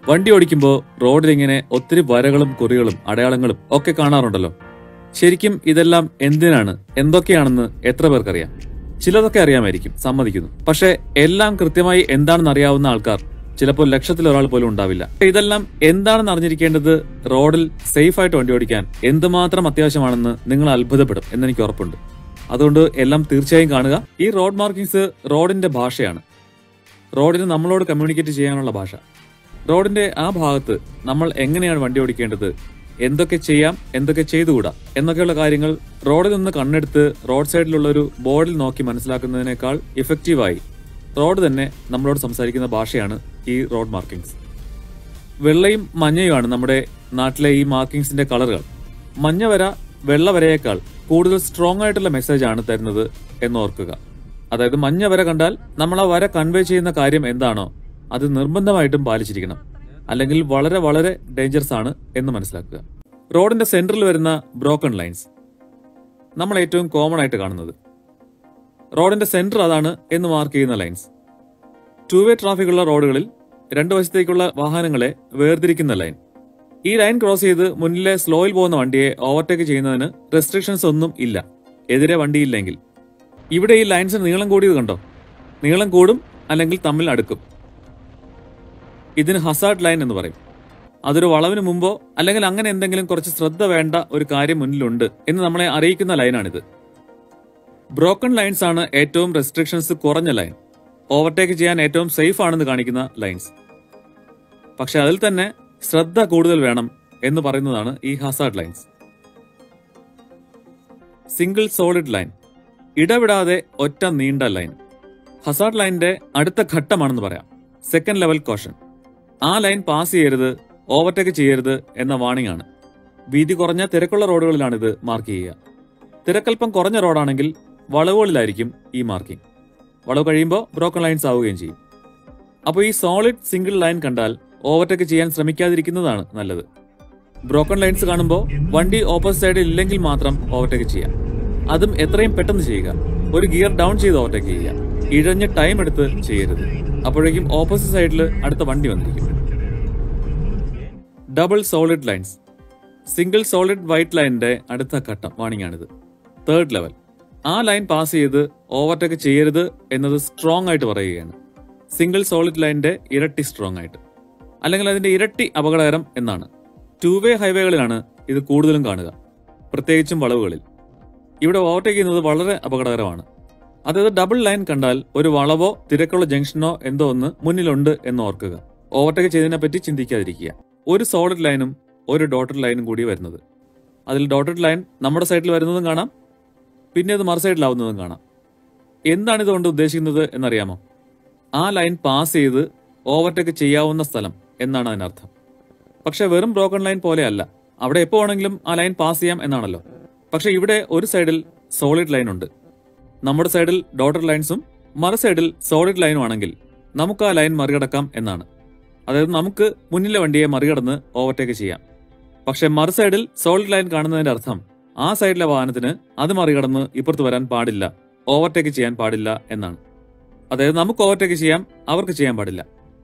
വണ്ടി ഓടിക്കുമ്പോൾ റോഡിൽ ഇങ്ങനെ ഒത്തിരി വരകളും കുറികളും അടയാളങ്ങളും ഒക്കെ കാണാറുണ്ടല്ലോ ശരിക്കും ഇതെല്ലാം എന്തിനാണ് എന്തൊക്കെയാണെന്ന് എത്ര പേർക്കറിയാം ചിലതൊക്കെ അറിയാമായിരിക്കും സമ്മതിക്കുന്നു പക്ഷെ എല്ലാം കൃത്യമായി എന്താണെന്ന് അറിയാവുന്ന ആൾക്കാർ ചിലപ്പോൾ ലക്ഷത്തിൽ ഒരാൾ പോലും ഉണ്ടാവില്ല ഇതെല്ലാം എന്താണെന്ന് അറിഞ്ഞിരിക്കേണ്ടത് റോഡിൽ സേഫ് ആയിട്ട് വണ്ടി ഓടിക്കാൻ എന്തുമാത്രം അത്യാവശ്യമാണെന്ന് നിങ്ങൾ അത്ഭുതപ്പെടും എന്നെനിക്ക് ഉറപ്പുണ്ട് അതുകൊണ്ട് എല്ലാം തീർച്ചയായും കാണുക ഈ റോഡ് മാർക്കിങ്സ് റോഡിന്റെ ഭാഷയാണ് റോഡിന് നമ്മളോട് കമ്മ്യൂണിക്കേറ്റ് ചെയ്യാനുള്ള ഭാഷ റോഡിന്റെ ആ ഭാഗത്ത് നമ്മൾ എങ്ങനെയാണ് വണ്ടി ഓടിക്കേണ്ടത് എന്തൊക്കെ ചെയ്യാം എന്തൊക്കെ ചെയ്തുകൂടാ എന്നൊക്കെയുള്ള കാര്യങ്ങൾ റോഡിൽ നിന്ന് കണ്ണെടുത്ത് റോഡ് സൈഡിലുള്ള ഒരു ബോർഡിൽ നോക്കി മനസ്സിലാക്കുന്നതിനേക്കാൾ ഇഫക്റ്റീവായി റോഡ് തന്നെ നമ്മളോട് സംസാരിക്കുന്ന ഭാഷയാണ് ഈ റോഡ് മാർക്കിങ്സ് വെള്ളയും മഞ്ഞയുമാണ് നമ്മുടെ നാട്ടിലെ ഈ മാർക്കിങ്സിന്റെ കളറുകൾ മഞ്ഞ വര വെള്ള വരയേക്കാൾ കൂടുതൽ സ്ട്രോങ് ആയിട്ടുള്ള മെസ്സേജ് ആണ് തരുന്നത് എന്ന് ഓർക്കുക അതായത് മഞ്ഞ വര കണ്ടാൽ നമ്മൾ ആ വര കൺവേ ചെയ്യുന്ന കാര്യം എന്താണോ അത് നിർബന്ധമായിട്ടും പാലിച്ചിരിക്കണം അല്ലെങ്കിൽ വളരെ വളരെ ഡേഞ്ചറസ് ആണ് എന്ന് മനസ്സിലാക്കുക റോഡിന്റെ സെന്ററിൽ വരുന്ന ബ്രോക്കൺ ലൈൻസ് നമ്മൾ ഏറ്റവും കോമൺ ആയിട്ട് കാണുന്നത് റോഡിന്റെ സെന്റർ അതാണ് എന്ന് മാർക്ക് ചെയ്യുന്ന ലൈൻസ് ടൂ വേ ട്രാഫിക് ഉള്ള റോഡുകളിൽ രണ്ട് വശത്തേക്കുള്ള വാഹനങ്ങളെ വേർതിരിക്കുന്ന ലൈൻ ഈ ലൈൻ ക്രോസ് ചെയ്ത് മുന്നിലെ സ്ലോയിൽ പോകുന്ന വണ്ടിയെ ഓവർടേക്ക് ചെയ്യുന്നതിന് റെസ്ട്രിക്ഷൻസ് ഒന്നും ഇല്ല എതിരെ വണ്ടിയില്ലെങ്കിൽ ഇവിടെ ഈ ലൈൻസിന് നീളം കൂടിയത് കണ്ടോ നീളം കൂടും അല്ലെങ്കിൽ തമ്മിൽ അടുക്കും ഇതിന് ഹസാർഡ് ലൈൻ എന്ന് പറയും അതൊരു വളവിന് മുമ്പോ അല്ലെങ്കിൽ അങ്ങനെ എന്തെങ്കിലും കുറച്ച് ശ്രദ്ധ വേണ്ട ഒരു കാര്യം മുന്നിലുണ്ട് എന്ന് നമ്മളെ അറിയിക്കുന്ന ലൈനാണിത് ബ്രോക്കൺ ലൈൻസ് ആണ് ഏറ്റവും റെസ്ട്രിക്ഷൻസ് കുറഞ്ഞ ലൈൻ ഓവർടേക്ക് ചെയ്യാൻ ഏറ്റവും സേഫ് ആണെന്ന് കാണിക്കുന്ന ലൈൻസ് പക്ഷെ അതിൽ തന്നെ ശ്രദ്ധ കൂടുതൽ വേണം എന്ന് പറയുന്നതാണ് ഈ hazard lines single solid line ഇടവിടാതെ ഒറ്റ നീണ്ട ലൈൻ ഹസാർഡ് ലൈനിന്റെ അടുത്ത ഘട്ടമാണെന്ന് പറയാം സെക്കൻഡ് ലെവൽ കോഷൻ ആ ലൈൻ പാസ് ചെയ്യരുത് ഓവർടേക്ക് ചെയ്യരുത് എന്ന വാണിംഗ് ആണ് വീതി കുറഞ്ഞ തിരക്കുള്ള റോഡുകളിലാണ് ഇത് മാർക്ക് ചെയ്യുക തിരക്കൽപ്പം കുറഞ്ഞ റോഡാണെങ്കിൽ വളവുകളിലായിരിക്കും ഈ മാർക്കിംഗ് വളവ് കഴിയുമ്പോൾ ബ്രോക്കൺ ലൈൻസ് ആവുകയും ചെയ്യും അപ്പോൾ ഈ സോളിഡ് സിംഗിൾ ലൈൻ കണ്ടാൽ ഓവർടേക്ക് ചെയ്യാൻ ശ്രമിക്കാതിരിക്കുന്നതാണ് നല്ലത് ബ്രോക്കൺ ലൈൻസ് കാണുമ്പോൾ വണ്ടി ഓപ്പോസിറ്റ് സൈഡിൽ ഇല്ലെങ്കിൽ മാത്രം ഓവർടേക്ക് ചെയ്യാം അതും എത്രയും പെട്ടെന്ന് ചെയ്യുക ഒരു ഗിയർ ഡൗൺ ചെയ്ത് ഓവർടേക്ക് ചെയ്യുക ഇഴഞ്ഞ ടൈം എടുത്ത് ചെയ്യരുത് അപ്പോഴേക്കും ഓപ്പോസിറ്റ് സൈഡിൽ അടുത്ത വണ്ടി വന്നിരിക്കും double solid lines single solid white ലൈനിന്റെ അടുത്ത ഘട്ടം വാണിംഗ് ആണിത് തേർഡ് ലെവൽ ആ ലൈൻ പാസ് ചെയ്ത് ഓവർടേക്ക് ചെയ്യരുത് എന്നത് സ്ട്രോങ് ആയിട്ട് പറയുകയാണ് സിംഗിൾ സോളിഡ് ലൈനിന്റെ ഇരട്ടി സ്ട്രോങ് ആയിട്ട് അല്ലെങ്കിൽ അതിന്റെ ഇരട്ടി അപകടകരം എന്നാണ് ടൂ വേ ഹൈവേകളിലാണ് ഇത് കൂടുതലും കാണുക പ്രത്യേകിച്ചും വളവുകളിൽ ഇവിടെ ഓവർടേക്ക് ചെയ്യുന്നത് വളരെ അപകടകരമാണ് അതായത് ഡബിൾ ലൈൻ കണ്ടാൽ ഒരു വളവോ തിരക്കുള്ള ജംഗ്ഷനോ എന്തോ ഒന്ന് മുന്നിലുണ്ട് എന്ന് ഓർക്കുക ഓവർടേക്ക് ചെയ്തതിനെ പറ്റി ചിന്തിക്കാതിരിക്കുക ഒരു സോളിഡ് ലൈനും ഒരു ഡോട്ടഡ് ലൈനും കൂടി വരുന്നത് അതിൽ ഡോട്ടഡ് ലൈൻ നമ്മുടെ സൈഡിൽ വരുന്നതും കാണാം പിന്നെ അത് മറു സൈഡിലാവുന്നതും കാണാം എന്താണ് ഇതുകൊണ്ട് ഉദ്ദേശിക്കുന്നത് എന്നറിയാമോ ആ ലൈൻ പാസ് ചെയ്ത് ഓവർടേക്ക് ചെയ്യാവുന്ന സ്ഥലം എന്നാണ് അതിനർത്ഥം പക്ഷെ വെറും ബ്രോക്കൺ ലൈൻ പോലെയല്ല അവിടെ എപ്പോ വേണമെങ്കിലും ആ ലൈൻ പാസ് ചെയ്യാം എന്നാണല്ലോ പക്ഷെ ഇവിടെ ഒരു സൈഡിൽ സോളിഡ് ലൈൻ ഉണ്ട് നമ്മുടെ സൈഡിൽ ഡോട്ടഡ് ലൈൻസും മറു സൈഡിൽ സോളിഡ് ലൈനും ആണെങ്കിൽ നമുക്ക് ആ ലൈൻ മറികടക്കാം എന്നാണ് അതായത് നമുക്ക് മുന്നിലെ വണ്ടിയെ മറികടന്ന് ഓവർടേക്ക് ചെയ്യാം പക്ഷെ മറു സൈഡിൽ സോളിഡ് ലൈൻ കാണുന്നതിന്റെ അർത്ഥം ആ സൈഡിലെ വാഹനത്തിന് അത് മറികടന്ന് ഇപ്പുറത്ത് വരാൻ പാടില്ല ഓവർടേക്ക് ചെയ്യാൻ പാടില്ല എന്നാണ് അതായത് നമുക്ക് ഓവർടേക്ക് ചെയ്യാം അവർക്ക് ചെയ്യാൻ പാടില്ല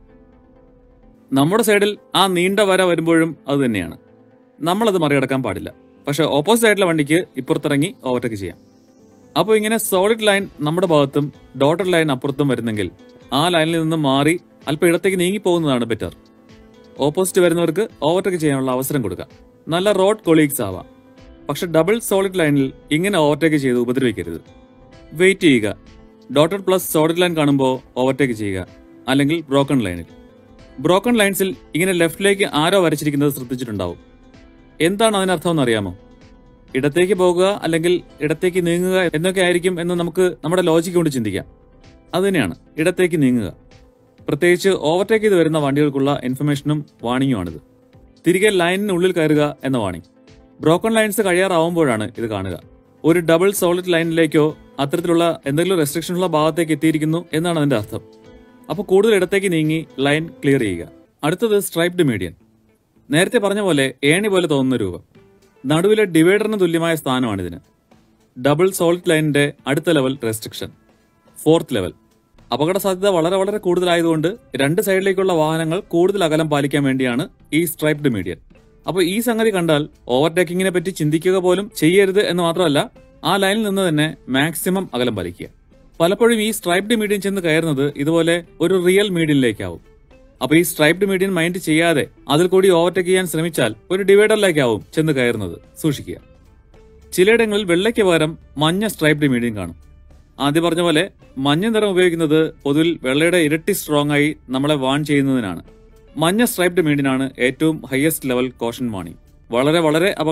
നമ്മുടെ സൈഡിൽ ആ നീണ്ട വര വരുമ്പോഴും അത് തന്നെയാണ് നമ്മളത് മറികടക്കാൻ പാടില്ല പക്ഷെ ഓപ്പോസിറ്റ് സൈഡിലെ വണ്ടിക്ക് ഇപ്പുറത്തിറങ്ങി ഓവർടേക്ക് ചെയ്യാം അപ്പോൾ ഇങ്ങനെ സോളിഡ് ലൈൻ നമ്മുടെ ഭാഗത്തും ഡോട്ടഡ് ലൈൻ അപ്പുറത്തും വരുന്നെങ്കിൽ ആ ലൈനിൽ നിന്ന് മാറി അല്പം ഇടത്തേക്ക് നീങ്ങി പോകുന്നതാണ് ബെറ്റർ ഓപ്പോസിറ്റ് വരുന്നവർക്ക് ഓവർടേക്ക് ചെയ്യാനുള്ള അവസരം കൊടുക്കുക നല്ല റോഡ് കൊളീഗ്സ് ആവാം പക്ഷെ ഡബിൾ സോളിഡ് ലൈനിൽ ഇങ്ങനെ ഓവർടേക്ക് ചെയ്ത് ഉപദ്രവിക്കരുത് വെയിറ്റ് ചെയ്യുക ഡോട്ടഡ് പ്ലസ് സോളിഡ് ലൈൻ കാണുമ്പോൾ ഓവർടേക്ക് ചെയ്യുക അല്ലെങ്കിൽ ബ്രോക്കൺ ലൈനിൽ ബ്രോക്കൺ ലൈൻസിൽ ഇങ്ങനെ ലെഫ്റ്റിലേക്ക് ആരോ വരച്ചിരിക്കുന്നത് ശ്രദ്ധിച്ചിട്ടുണ്ടാവും എന്താണ് അതിനർത്ഥം എന്ന് അറിയാമോ ഇടത്തേക്ക് പോകുക അല്ലെങ്കിൽ ഇടത്തേക്ക് നീങ്ങുക എന്നൊക്കെ ആയിരിക്കും എന്ന് നമുക്ക് നമ്മുടെ ലോജിക്ക് കൊണ്ട് ചിന്തിക്കാം അത് തന്നെയാണ് ഇടത്തേക്ക് നീങ്ങുക പ്രത്യേകിച്ച് ഓവർടേക്ക് ചെയ്ത് വരുന്ന വണ്ടികൾക്കുള്ള ഇൻഫർമേഷനും വാണിംഗുമാണിത് തിരികെ ലൈനിനുള്ളിൽ കയറുക എന്ന വാണിംഗ് ബ്രോക്കൺ ലൈൻസ് കഴിയാറാവുമ്പോഴാണ് ഇത് കാണുക ഒരു ഡബിൾ സോളിഡ് ലൈനിലേക്കോ അത്തരത്തിലുള്ള എന്തെങ്കിലും റെസ്ട്രിക്ഷൻ ഉള്ള ഭാഗത്തേക്ക് എത്തിയിരിക്കുന്നു എന്നാണ് അതിന്റെ അർത്ഥം അപ്പോൾ കൂടുതൽ ഇടത്തേക്ക് നീങ്ങി ലൈൻ ക്ലിയർ ചെയ്യുക അടുത്തത് സ്ട്രൈപ്ഡ് മീഡിയൻ നേരത്തെ പറഞ്ഞ പോലെ ഏണി പോലെ തോന്നുന്ന രൂപം നടുവിലെ ഡിവൈഡറിന് തുല്യമായ സ്ഥാനമാണിതിന് ഡബിൾ സോളിഡ് ലൈനിന്റെ അടുത്ത ലെവൽ റെസ്ട്രിക്ഷൻ ഫോർത്ത് ലെവൽ അപകട സാധ്യത വളരെ വളരെ കൂടുതലായതുകൊണ്ട് രണ്ട് സൈഡിലേക്കുള്ള വാഹനങ്ങൾ കൂടുതൽ അകലം പാലിക്കാൻ വേണ്ടിയാണ് ഈ സ്ട്രൈപ്ഡ് മീഡിയൻ അപ്പോൾ ഈ സംഗതി കണ്ടാൽ ഓവർടേക്കിങ്ങിനെ പറ്റി ചിന്തിക്കുക പോലും ചെയ്യരുത് എന്ന് മാത്രമല്ല ആ ലൈനിൽ നിന്ന് തന്നെ മാക്സിമം അകലം പാലിക്കുക പലപ്പോഴും ഈ സ്ട്രൈപ്ഡ് മീഡിയൻ ചെന്ന് കയറുന്നത് ഇതുപോലെ ഒരു റിയൽ മീഡിയനിലേക്കാവും അപ്പൊ ഈ സ്ട്രൈപ്ഡ് മീഡിയൻ മൈൻഡ് ചെയ്യാതെ അതിൽ കൂടി ഓവർടേക്ക് ചെയ്യാൻ ശ്രമിച്ചാൽ ഒരു ഡിവൈഡറിലേക്കാവും ചെന്ന് കയറുന്നത് സൂക്ഷിക്കുക ചിലയിടങ്ങളിൽ വെള്ളയ്ക്ക് പകരം മഞ്ഞ സ്ട്രൈപ്ഡ് മീഡിയൻ കാണും ആദ്യം പറഞ്ഞ പോലെ മഞ്ഞ നിറം ഉപയോഗിക്കുന്നത് പൊതുവിൽ വെള്ളയുടെ ഇരട്ടി സ്ട്രോങ് ആയി നമ്മളെ വാൺ ചെയ്യുന്നതിനാണ് മഞ്ഞ സ്ട്രൈപ്ഡ് മീഡിയനാണ് ഏറ്റവും ഹയസ്റ്റ് ലെവൽ കോഷൻ വാണിംഗ് വളരെ വളരെ